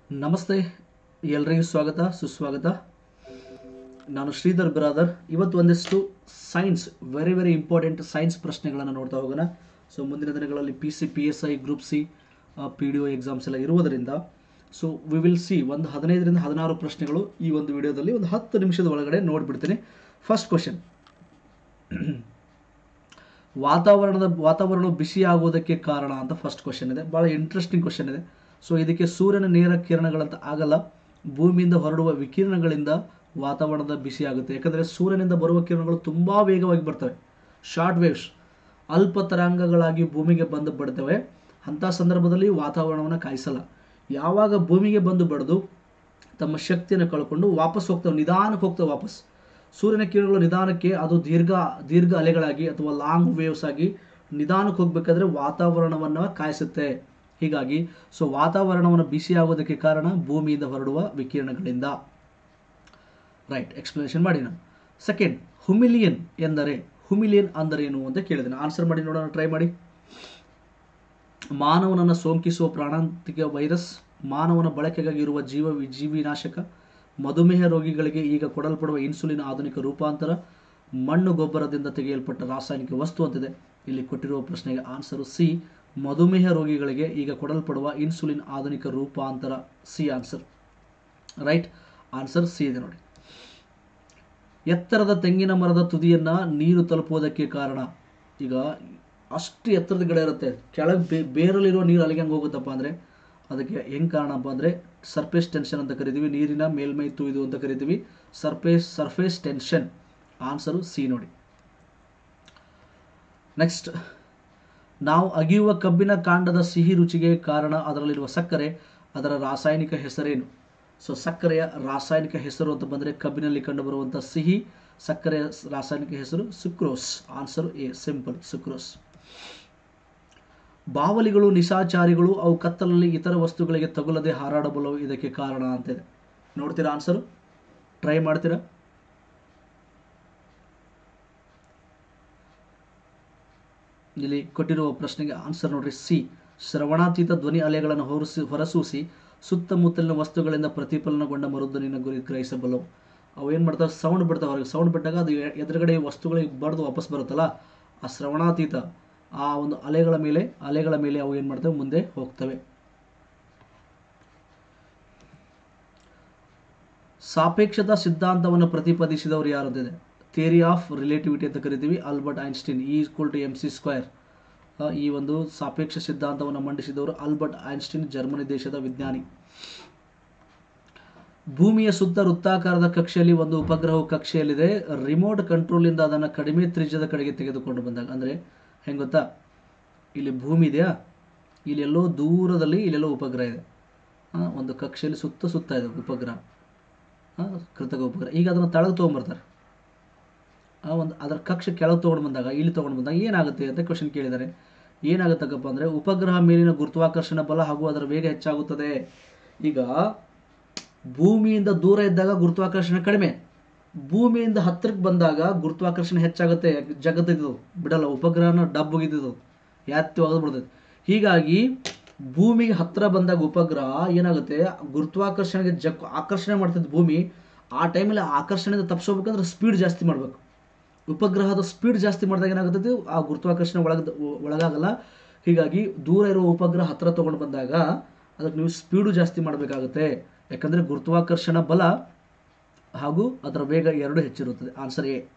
ನಮಸ್ತೆ ಎಲ್ರಿಗೂ ಸ್ವಾಗತ ಸುಸ್ವಾಗತ ನಾನು ಶ್ರೀಧರ್ ಬ್ರಾದರ್ ಇವತ್ತು ಒಂದಿಷ್ಟು science very very important science ಪ್ರಶ್ನೆಗಳನ್ನು ನೋಡ್ತಾ ಹೋಗೋಣ ಸೊ ಮುಂದಿನ ದಿನಗಳಲ್ಲಿ P C P S I group C P D O exams ಎಲ್ಲ ಇರುವುದರಿಂದ ಸೊ ವಿ ವಿಲ್ ಸಿ ಒಂದು ಹದಿನೈದರಿಂದ ಹದಿನಾರು ಪ್ರಶ್ನೆಗಳು ಈ ಒಂದು ವಿಡಿಯೋದಲ್ಲಿ ಒಂದು ಹತ್ತು ನಿಮಿಷದ ಒಳಗಡೆ ನೋಡಿಬಿಡ್ತೀನಿ ಫಸ್ಟ್ ಕ್ವಶನ್ ವಾತಾವರಣದ ವಾತಾವರಣ ಬಿಸಿ ಆಗುವುದಕ್ಕೆ ಕಾರಣ ಅಂತ ಫಸ್ಟ್ ಕ್ವಶನ್ ಇದೆ ಭಾಳ ಇಂಟ್ರೆಸ್ಟಿಂಗ್ ಕ್ವಶನ್ ಇದೆ ಸೊ ಇದಕ್ಕೆ ಸೂರ್ಯನ ನೇರ ಕಿರಣಗಳಂತ ಆಗಲ್ಲ ಭೂಮಿಯಿಂದ ಹೊರಡುವ ವಿಕಿರಣಗಳಿಂದ ವಾತಾವರಣದ ಬಿಸಿ ಆಗುತ್ತೆ ಯಾಕಂದರೆ ಸೂರ್ಯನಿಂದ ಬರುವ ಕಿರಣಗಳು ತುಂಬ ವೇಗವಾಗಿ ಬರ್ತವೆ ಶಾರ್ಟ್ ವೇವ್ಸ್ ಅಲ್ಪ ತರಂಗಗಳಾಗಿ ಭೂಮಿಗೆ ಬಂದು ಬಡ್ತವೆ ಅಂಥ ಸಂದರ್ಭದಲ್ಲಿ ವಾತಾವರಣವನ್ನು ಕಾಯಿಸಲ್ಲ ಯಾವಾಗ ಭೂಮಿಗೆ ಬಂದು ಬಡಿದು ತಮ್ಮ ಶಕ್ತಿಯನ್ನು ಕಳ್ಕೊಂಡು ವಾಪಸ್ ಹೋಗ್ತವೆ ನಿಧಾನಕ್ಕೆ ಹೋಗ್ತವೆ ವಾಪಸ್ ಸೂರ್ಯನ ಕಿರಣಗಳು ನಿಧಾನಕ್ಕೆ ಅದು ದೀರ್ಘ ದೀರ್ಘ ಅಲೆಗಳಾಗಿ ಅಥವಾ ಲಾಂಗ್ ವೇವ್ಸ್ ಆಗಿ ನಿಧಾನಕ್ಕೆ ಹೋಗ್ಬೇಕಾದ್ರೆ ವಾತಾವರಣವನ್ನು ಕಾಯಿಸುತ್ತೆ ಹೀಗಾಗಿ ಸೊ ವಾತಾವರಣವನ್ನು ಬಿಸಿ ಆಗೋದಕ್ಕೆ ಕಾರಣ ಭೂಮಿಯಿಂದ ಹೊರಡುವ ವಿಕಿರಣಗಳಿಂದ ರೈಟ್ ಎಕ್ಸ್ಪ್ಲನೇಷನ್ ಮಾಡಿ ನಾನು ಸೆಕೆಂಡ್ ಹುಮಿಲಿಯನ್ ಎಂದರೆ ಹುಮಿಲಿಯನ್ ಅಂದರೇನು ಅಂತ ಕೇಳಿದ್ದೇನೆ ಆನ್ಸರ್ ಮಾಡಿ ನೋಡೋಣ ಟ್ರೈ ಮಾಡಿ ಮಾನವನನ್ನು ಸೋಂಕಿಸುವ ಪ್ರಾಣಾಂತಿಕ ವೈರಸ್ ಮಾನವನ ಬಳಕೆಗಾಗಿ ಇರುವ ಜೀವ ಜೀವಿನಾಶಕ ಮಧುಮೇಹ ರೋಗಿಗಳಿಗೆ ಈಗ ಕೊಡಲ್ಪಡುವ ಇನ್ಸುಲಿನ್ ಆಧುನಿಕ ರೂಪಾಂತರ ಮಣ್ಣು ಗೊಬ್ಬರದಿಂದ ತೆಗೆಯಲ್ಪಟ್ಟ ರಾಸಾಯನಿಕ ವಸ್ತು ಅಂತಿದೆ ಇಲ್ಲಿ ಕೊಟ್ಟಿರುವ ಪ್ರಶ್ನೆಗೆ ಆನ್ಸರು ಸಿ ಮಧುಮೇಹ ರೋಗಿಗಳಿಗೆ ಈಗ ಕೊಡಲ್ಪಡುವ ಇನ್ಸುಲಿನ್ ಆಧುನಿಕ ರೂಪಾಂತರ C answer right answer C ಇದೆ ನೋಡಿ ಎತ್ತರದ ತೆಂಗಿನ ಮರದ ತುದಿಯನ್ನ ನೀರು ತಲುಪುವುದಕ್ಕೆ ಕಾರಣ ಈಗ ಅಷ್ಟು ಎತ್ತರದ ಗಿಡ ಇರುತ್ತೆ ಕೆಳಗೆ ಬೇ ಬೇರಲ್ಲಿರುವ ನೀರು ಅಲ್ಲಿಗೆ ಹೆಂಗೆ ಹೋಗುತ್ತಪ್ಪ ಅಂದರೆ ಅದಕ್ಕೆ ಹೆಂಗೆ ಕಾರಣಪ್ಪ ಅಂದರೆ ಸರ್ಫೇಸ್ ಟೆನ್ಷನ್ ಅಂತ ಕರಿತೀವಿ ನೀರಿನ ಮೇಲ್ಮೈ ತೂಯ್ದು ಅಂತ ಕರಿತೀವಿ surface surface tension answer C ನೋಡಿ ನೆಕ್ಸ್ಟ್ ನಾವು ಅಗಿಯುವ ಕಬ್ಬಿನ ಕಾಂಡದ ಸಿಹಿ ರುಚಿಗೆ ಕಾರಣ ಅದರಲ್ಲಿರುವ ಸಕ್ಕರೆ ಅದರ ರಾಸಾಯನಿಕ ಹೆಸರೇನು ಸೊ ಸಕ್ಕರೆಯ ರಾಸಾಯನಿಕ ಹೆಸರು ಅಂತ ಬಂದರೆ ಕಬ್ಬಿನಲ್ಲಿ ಕಂಡುಬರುವಂಥ ಸಿಹಿ ಸಕ್ಕರೆಯ ರಾಸಾಯನಿಕ ಹೆಸರು sucrose answer A simple sucrose ಬಾವಲಿಗಳು ನಿಶಾಚಾರಿಗಳು ಅವು ಕತ್ತಲಲ್ಲಿ ಇತರ ವಸ್ತುಗಳಿಗೆ ತಗುಲದೆ ಹಾರಾಡಬಲ್ಲವು ಇದಕ್ಕೆ ಕಾರಣ ಅಂತಿದೆ ನೋಡ್ತೀರಾ ಆನ್ಸರು ಟ್ರೈ ಮಾಡ್ತೀರಾ ಇಲ್ಲಿ ಕೊಟ್ಟಿರುವ ಪ್ರಶ್ನೆಗೆ ಆನ್ಸರ್ ನೋಡ್ರಿ ಸಿ ಶ್ರವಣಾತೀತ ಧ್ವನಿ ಅಲೆಗಳನ್ನು ಹೊರಸಿ ಹೊರಸೂಸಿ ಸುತ್ತಮುತ್ತಲಿನ ವಸ್ತುಗಳಿಂದ ಪ್ರತಿಫಲನಗೊಂಡ ಮರುಧ್ವನಿನ ಗುರಿ ಗ್ರಹಿಸಬಲ್ಲವು ಅವು ಏನು ಮಾಡ್ತಾವೆ ಸೌಂಡ್ ಬಿಡ್ತಾವೆ ಹೊರಗೆ ಸೌಂಡ್ ಬಿಟ್ಟಾಗ ಅದು ಎದುರುಗಡೆ ವಸ್ತುಗಳಿಗೆ ಬಡ್ದು ವಾಪಸ್ ಬರುತ್ತಲ್ಲ ಆ ಶ್ರವಣಾತೀತ ಆ ಒಂದು ಅಲೆಗಳ ಮೇಲೆ ಅಲೆಗಳ ಮೇಲೆ ಅವು ಏನು ಮಾಡ್ತವೆ ಮುಂದೆ ಹೋಗ್ತವೆ ಸಾಪೇಕ್ಷತಾ ಸಿದ್ಧಾಂತವನ್ನು ಪ್ರತಿಪಾದಿಸಿದವರು ಯಾರದಿದೆ ಥಿಯರಿ ಆಫ್ ರಿಲೇಟಿವಿಟಿ ಅಂತ ಕರಿತೀವಿ Albert Einstein E equal to M C square ಈ ಒಂದು ಸಾಪೇಕ್ಷ ಸಿದ್ಧಾಂತವನ್ನು ಮಂಡಿಸಿದವರು ಆಲ್ಬರ್ಟ್ ಐನ್ಸ್ಟೀನ್ ಜರ್ಮನಿ ದೇಶದ ವಿಜ್ಞಾನಿ ಭೂಮಿಯ ಸುತ್ತ ವೃತ್ತಾಕಾರದ ಕಕ್ಷೆಯಲ್ಲಿ ಒಂದು ಉಪಗ್ರಹವು ಕಕ್ಷೆಯಲ್ಲಿದೆ ರಿಮೋಟ್ ಕಂಟ್ರೋಲಿಂದ ಅದನ್ನು ಕಡಿಮೆ ತ್ರಿಜ್ಯದ ಕಡೆಗೆ ತೆಗೆದುಕೊಂಡು ಬಂದಾಗ ಅಂದರೆ ಹೆಂಗೆ ಗೊತ್ತಾ ಇಲ್ಲಿ ಭೂಮಿ ಇದೆಯಾ ಇಲ್ಲೆಲ್ಲೋ ದೂರದಲ್ಲಿ ಇಲ್ಲೆಲ್ಲೋ ಉಪಗ್ರಹ ಇದೆ ಒಂದು ಕಕ್ಷೆಯಲ್ಲಿ ಸುತ್ತ ಸುತ್ತ ಇದೆ ಉಪಗ್ರಹ ಕೃತಕ ಉಪಗ್ರಹ ಈಗ ಅದನ್ನು ತಳಗೆ ತೊಗೊಂಬರ್ತಾರೆ ಒಂದು ಅದರ ಕಕ್ಷೆ ಕೆಳಗೆ ತೊಗೊಂಡು ಬಂದಾಗ ಇಲ್ಲಿ ತೊಗೊಂಡು ಬಂದಾಗ ಏನಾಗುತ್ತೆ ಅಂತ ಕ್ವಶನ್ ಕೇಳಿದ್ದಾರೆ ಏನಾಗುತ್ತಕ್ಕಪ್ಪ ಅಂದರೆ ಉಪಗ್ರಹ ಮೇಲಿನ ಗುರುತ್ವಾಕರ್ಷಣ ಬಲ ಹಾಗೂ ಅದರ ವೇಗ ಹೆಚ್ಚಾಗುತ್ತದೆ ಈಗ ಭೂಮಿಯಿಂದ ದೂರ ಇದ್ದಾಗ ಗುರುತ್ವಾಕರ್ಷಣೆ ಕಡಿಮೆ ಭೂಮಿಯಿಂದ ಹತ್ತಿರಕ್ಕೆ ಬಂದಾಗ ಗುರುತ್ವಾಕರ್ಷಣೆ ಹೆಚ್ಚಾಗುತ್ತೆ ಜಗತ್ತಿದ್ದು ಬಿಡಲ್ಲ ಉಪಗ್ರಹನ ಡಬ್ ಹೋಗಿದ್ದು ಯಾತ್ತಿ ಒಗೆದು ಬಿಡ್ತೈತೆ ಹೀಗಾಗಿ ಭೂಮಿಗೆ ಹತ್ತಿರ ಬಂದಾಗ ಉಪಗ್ರಹ ಏನಾಗುತ್ತೆ ಗುರುತ್ವಾಕರ್ಷಣೆಗೆ ಜಕ್ ಆಕರ್ಷಣೆ ಮಾಡ್ತಿದ್ದು ಭೂಮಿ ಆ ಟೈಮಲ್ಲಿ ಆಕರ್ಷಣೆಯಿಂದ ತಪ್ಪಿಸೋಬೇಕಂದ್ರೆ ಸ್ಪೀಡ್ ಜಾಸ್ತಿ ಮಾಡಬೇಕು ಉಪಗ್ರಹದ ಸ್ಪೀಡ್ ಜಾಸ್ತಿ ಮಾಡಿದಾಗ ಏನಾಗುತ್ತದೆ ಆ ಗುರುತ್ವಾಕರ್ಷಣೆ ಒಳಗ ಒಳಗಾಗಲ್ಲ ಹೀಗಾಗಿ ದೂರ ಇರುವ ಉಪಗ್ರಹ ಹತ್ತಿರ ತೊಗೊಂಡು ಬಂದಾಗ ಅದಕ್ಕೆ ನೀವು ಸ್ಪೀಡು ಜಾಸ್ತಿ ಮಾಡಬೇಕಾಗುತ್ತೆ ಯಾಕಂದರೆ ಗುರುತ್ವಾಕರ್ಷಣ ಬಲ ಹಾಗೂ ಅದರ ವೇಗ ಎರಡು ಹೆಚ್ಚಿರುತ್ತದೆ ಆನ್ಸರ್ ಎ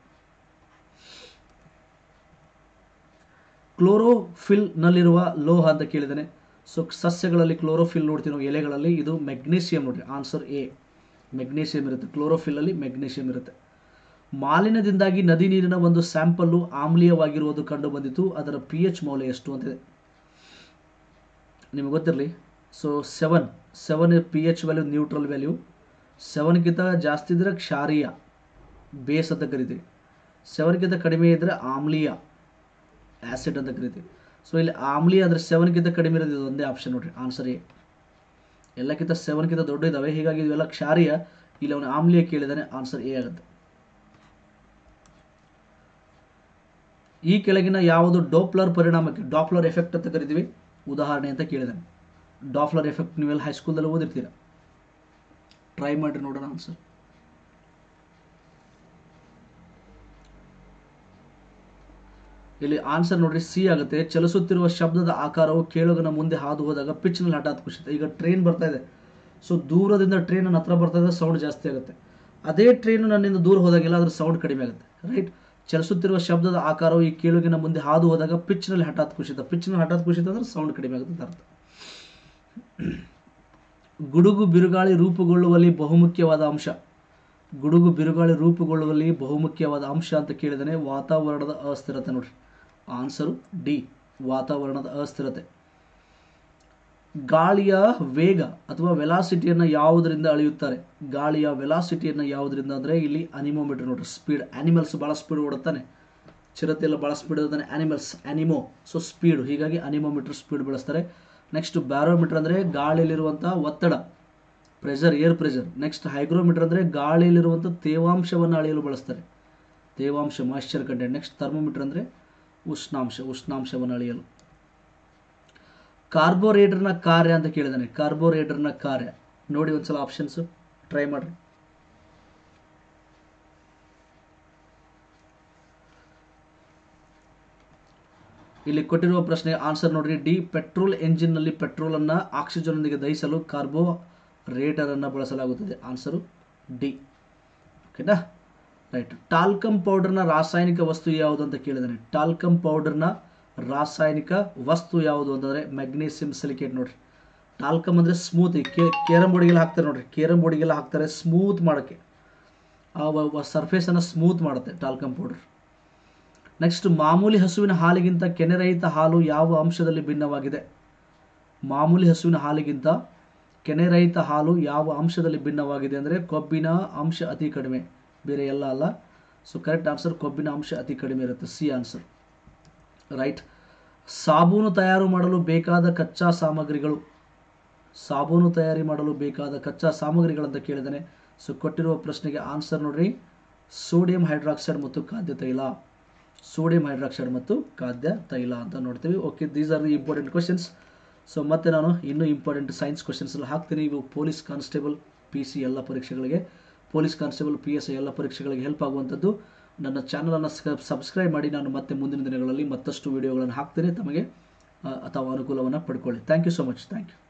ಕ್ಲೋರೋಫಿಲ್ನಲ್ಲಿರುವ ಲೋಹ ಅಂತ ಕೇಳಿದ್ದಾನೆ ಸೊ ಸಸ್ಯಗಳಲ್ಲಿ ಕ್ಲೋರೋಫಿಲ್ ನೋಡ್ತೀವಿ ನಾವು ಎಲೆಗಳಲ್ಲಿ ಇದು ಮೆಗ್ನೀಷಿಯಂ ನೋಡ್ರಿ ಆನ್ಸರ್ ಎ ಮೆಗ್ನೀಷಿಯಂ ಇರುತ್ತೆ ಕ್ಲೋರೋಫಿಲ್ಲಲ್ಲಿ ಮೆಗ್ನೀಷಿಯಂ ಇರುತ್ತೆ ಮಾಲಿನ್ಯದಿಂದಾಗಿ ನದಿ ನೀರಿನ ಒಂದು ಸ್ಯಾಂಪಲ್ಲು ಆಮ್ಲೀಯವಾಗಿರುವುದು ಕಂಡು ಬಂದಿತು ಅದರ ಪಿ ಎಚ್ ಮೌಲ್ಯ ಎಷ್ಟು ಅಂತಿದೆ ನಿಮಗೆ ಗೊತ್ತಿರಲಿ so seven seven P H value neutral value ಸೆವೆನ್ಗಿಂತ ಜಾಸ್ತಿ ಇದ್ದರೆ ಕ್ಷಾರೀಯ ಬೇಸ್ ಅಂತ ಕರಿತೀವಿ ಸೆವೆನ್ಗಿಂತ ಕಡಿಮೆ ಇದ್ದರೆ ಆಮ್ಲೀಯ ಆ್ಯಸಿಡ್ ಅಂತ ಕರಿತೀವಿ ಸೊ ಇಲ್ಲಿ ಆಮ್ಲೀಯ ಅಂದರೆ ಸೆವೆನ್ಗಿಂತ ಕಡಿಮೆ ಇರೋದು ಇದು ಒಂದೇ ಆಪ್ಷನ್ ನೋಡಿರಿ ಆನ್ಸರ್ ಎ ಎಲ್ಲಕ್ಕಿಂತ ಸೆವೆನ್ಗಿಂತ ದೊಡ್ಡ ಇದ್ದಾವೆ ಹೀಗಾಗಿ ಇವೆಲ್ಲ ಕ್ಷಾರೀಯ ಇಲ್ಲಿ ಅವನು ಆಮ್ಲೀಯ ಕೇಳಿದಾನೆ ಆನ್ಸರ್ ಎ ಆಗುತ್ತೆ ಈ ಕೆಳಗಿನ ಯಾವುದು ಡೋಪ್ಲರ್ ಪರಿಣಾಮಕ್ಕೆ ಡಾಪ್ಲರ್ ಎಫೆಕ್ಟ್ ಅಂತ ಕರಿತೀವಿ ಉದಾಹರಣೆ ಅಂತ ಕೇಳಿದಾನೆ ಡಾಪ್ಲರ್ ಎಫೆಕ್ಟ್ ನೀವೆಲ್ಲ ಹೈಸ್ಕೂಲ್ದಲ್ಲಿ ಓದಿರ್ತೀರ ಟ್ರೈ ಮಾಡಿ ನೋಡೋಣ ಆನ್ಸರ್ ಇಲ್ಲಿ ಆನ್ಸರ್ ನೋಡ್ರಿ ಸಿ ಆಗುತ್ತೆ ಚಲಿಸುತ್ತಿರುವ ಶಬ್ದದ ಆಕಾರವು ಕೇಳುಗನ ಮುಂದೆ ಹಾದು ಹೋದಾಗ ಪಿಚ್ನಲ್ಲಿ ಹಠಾತ್ ಕುಸಿತ ಈಗ ಟ್ರೈನ್ ಬರ್ತಾ ಇದೆ ಸೊ ದೂರದಿಂದ ಟ್ರೈನ್ ನನ್ನ ಹತ್ರ ಬರ್ತಾ ಇದೆ ಸೌಂಡ್ ಜಾಸ್ತಿ ಆಗುತ್ತೆ ಅದೇ ಟ್ರೈನು ನನ್ನಿಂದ ದೂರ ಹೋದಾಗೆಲ್ಲ ಅದ್ರ ಸೌಂಡ್ ಕಡಿಮೆ ಆಗುತ್ತೆ ರೈಟ್ ಚಲಿಸುತ್ತಿರುವ ಶಬ್ದದ ಆಕಾರವು ಈ ಕೇಳುಗಿನ ಮುಂದೆ ಹಾದು ಹೋದಾಗ ಪಿಚ್ನಲ್ಲಿ ಹಠಾತ್ ಕುಸಿತ ಪಿಚ್ನಲ್ಲಿ ಹಠಾತ್ ಕುಸಿತ ಅಂದ್ರೆ ಸೌಂಡ್ ಕಡಿಮೆ ಆಗುತ್ತೆ ಅಂತ ಅರ್ಥ ಗುಡುಗು ಬಿರುಗಾಳಿ ರೂಪುಗೊಳ್ಳುವಲ್ಲಿ ಬಹುಮುಖ್ಯವಾದ ಅಂಶ ಗುಡುಗು ಬಿರುಗಾಳಿ ರೂಪುಗೊಳ್ಳುವಲ್ಲಿ ಬಹುಮುಖ್ಯವಾದ ಅಂಶ ಅಂತ ಕೇಳಿದರೆ ವಾತಾವರಣದ ಅಸ್ಥಿರತೆ ನೋಡ್ರಿ ಆನ್ಸರು ಡಿ ವಾತಾವರಣದ ಅಸ್ಥಿರತೆ ಗಾಳಿಯ ವೇಗ ಅಥವಾ ವೆಲಾಸಿಟಿಯನ್ನು ಯಾವುದರಿಂದ ಅಳೆಯುತ್ತಾರೆ ಗಾಳಿಯ ವೆಲಾಸಿಟಿಯನ್ನು ಯಾವುದರಿಂದ ಅಂದರೆ ಇಲ್ಲಿ ಅನಿಮೋಮೀಟರ್ ನೋಡ್ರಿ ಸ್ಪೀಡ್ ಆನಿಮಲ್ಸ್ ಭಾಳ ಸ್ಪೀಡ್ ಓಡುತ್ತಾನೆ ಚಿರತೆ ಎಲ್ಲ ಭಾಳ ಸ್ಪೀಡ್ ಓಡುತ್ತಾನೆ ಆನಿಮಲ್ಸ್ ಅನಿಮೋ ಸೊ ಸ್ಪೀಡ್ ಹೀಗಾಗಿ ಅನಿಮೋಮೀಟರ್ ಸ್ಪೀಡ್ ಬಳಸ್ತಾರೆ ನೆಕ್ಸ್ಟ್ ಬ್ಯಾರೋಮೀಟರ್ ಅಂದರೆ ಗಾಳಿಯಲ್ಲಿರುವಂಥ ಒತ್ತಡ pressure air pressure next hygrometer ಅಂದರೆ ಗಾಳಿಯಲ್ಲಿರುವಂಥ ತೇವಾಂಶವನ್ನು ಅಳೆಯಲು ಬಳಸ್ತಾರೆ ತೇವಾಂಶ ಮಾಯಿಶ್ಚರ್ ಕಂಟೆಂಟ್ ನೆಕ್ಸ್ಟ್ ಥರ್ಮೋಮೀಟರ್ ಅಂದರೆ ಉಷ್ಣಾಂಶ ಉಷ್ಣಾಂಶವನ್ನು ಅಳೆಯಲು ಕಾರ್ಬೋರೇಟರ್ನ ಕಾರ್ಯ ಅಂತ ಕೇಳಿದಾನೆ ಕಾರ್ಬೋರೇಟರ್ನ ಕಾರ್ಯ ನೋಡಿ ಒಂದ್ಸಲ ಆಪ್ಷನ್ಸು ಟ್ರೈ ಮಾಡ್ರಿ ಇಲ್ಲಿ ಕೊಟ್ಟಿರುವ ಪ್ರಶ್ನೆ ಆನ್ಸರ್ ನೋಡ್ರಿ ಡಿ ಪೆಟ್ರೋಲ್ ಎಂಜಿನ್ನಲ್ಲಿ ಪೆಟ್ರೋಲನ್ನು ಆಕ್ಸಿಜನ್ನೊಂದಿಗೆ ದಹಿಸಲು ಕಾರ್ಬೋ ರೇಟರನ್ನು ಬಳಸಲಾಗುತ್ತದೆ ಆನ್ಸರು ಡಿ ಓಕೆನಾ ರೈಟ್ ಟಾಲ್ಕಮ್ ಪೌಡರ್ನ ರಾಸಾಯನಿಕ ವಸ್ತು ಯಾವುದು ಅಂತ ಕೇಳಿದಾನೆ ಟಾಲ್ಕಮ್ ಪೌಡರ್ನ ರಾಸಾಯನಿಕ ವಸ್ತು ಯಾವುದು ಅಂತಂದರೆ ಮ್ಯಾಗ್ನೀಸಿಯಂ ಸಿಲಿಕೇಟ್ ನೋಡ್ರಿ ಟಾಲ್ಕಮ್ ಅಂದರೆ ಸ್ಮೂತ್ ಕೇರಮ್ ಬೋರ್ಡಿಗೆಲ್ಲ ಹಾಕ್ತಾರೆ ನೋಡ್ರಿ ಕೇರಮ್ ಬೋರ್ಡಿಗೆಲ್ಲ ಹಾಕ್ತಾರೆ ಸ್ಮೂತ್ ಮಾಡೋಕ್ಕೆ ಆ ಸರ್ಫೇಸನ್ನು ಸ್ಮೂತ್ ಮಾಡುತ್ತೆ ಟಾಲ್ಕಮ್ ಪೌಡರ್ ನೆಕ್ಸ್ಟ್ ಮಾಮೂಲಿ ಹಸುವಿನ ಹಾಲಿಗಿಂತ ಕೆನೆರಹಿತ ಹಾಲು ಯಾವ ಅಂಶದಲ್ಲಿ ಭಿನ್ನವಾಗಿದೆ ಮಾಮೂಲಿ ಹಸುವಿನ ಹಾಲಿಗಿಂತ ಕೆನೆರಹಿತ ಹಾಲು ಯಾವ ಅಂಶದಲ್ಲಿ ಭಿನ್ನವಾಗಿದೆ ಅಂದರೆ ಕೊಬ್ಬಿನ ಅಂಶ ಅತಿ ಕಡಿಮೆ ಬೇರೆ ಎಲ್ಲ ಅಲ್ಲ ಸೊ ಕರೆಕ್ಟ್ ಆನ್ಸರ್ ಕೊಬ್ಬಿನ ಅಂಶ ಅತಿ ಕಡಿಮೆ ಇರುತ್ತೆ ಸಿ ಆನ್ಸರ್ ರೈಟ್ ಸಾಬೂನು ತಯಾರು ಮಾಡಲು ಬೇಕಾದ ಕಚ್ಚಾ ಸಾಮಗ್ರಿಗಳು ಸಾಬೂನು ತಯಾರಿ ಮಾಡಲು ಬೇಕಾದ ಕಚ್ಚಾ ಸಾಮಗ್ರಿಗಳಂತ ಕೇಳಿದ್ದಾನೆ ಸೊ ಕೊಟ್ಟಿರುವ ಪ್ರಶ್ನೆಗೆ ಆನ್ಸರ್ ನೋಡ್ರಿ ಸೋಡಿಯಂ ಹೈಡ್ರಾಕ್ಸೈಡ್ ಮತ್ತು ಖಾದ್ಯ ತೈಲ ಸೋಡಿಯಂ ಹೈಡ್ರಾಕ್ಸೈಡ್ ಮತ್ತು ಖಾದ್ಯ ತೈಲ ಅಂತ ನೋಡ್ತೀವಿ okay these are the important questions so ಮತ್ತೆ ನಾನು ಇನ್ನೂ ಇಂಪಾರ್ಟೆಂಟ್ ಸೈನ್ಸ್ ಕ್ವಶನ್ಸ್ ಎಲ್ಲ ಹಾಕ್ತೀನಿ ಇವು ಪೊಲೀಸ್ ಕಾನ್ಸ್ಟೇಬಲ್ ಪಿ ಸಿ ಎಲ್ಲ ಪರೀಕ್ಷೆಗಳಿಗೆ police constable P S I ಎಲ್ಲ ಪರೀಕ್ಷೆಗಳಿಗೆ ಹೆಲ್ಪ್ ಆಗುವಂಥದ್ದು ನನ್ನ ಚಾನಲನ್ನು ಸಬ್ಸ್ಕ್ರೈಬ್ ಮಾಡಿ ನಾನು ಮತ್ತೆ ಮುಂದಿನ ದಿನಗಳಲ್ಲಿ ಮತ್ತಷ್ಟು ವಿಡಿಯೋಗಳನ್ನು ಹಾಕ್ತೀನಿ ತಮಗೆ ಅಥವಾ ಅನುಕೂಲವನ್ನು ಪಡ್ಕೊಳ್ಳಿ thank you so much thank you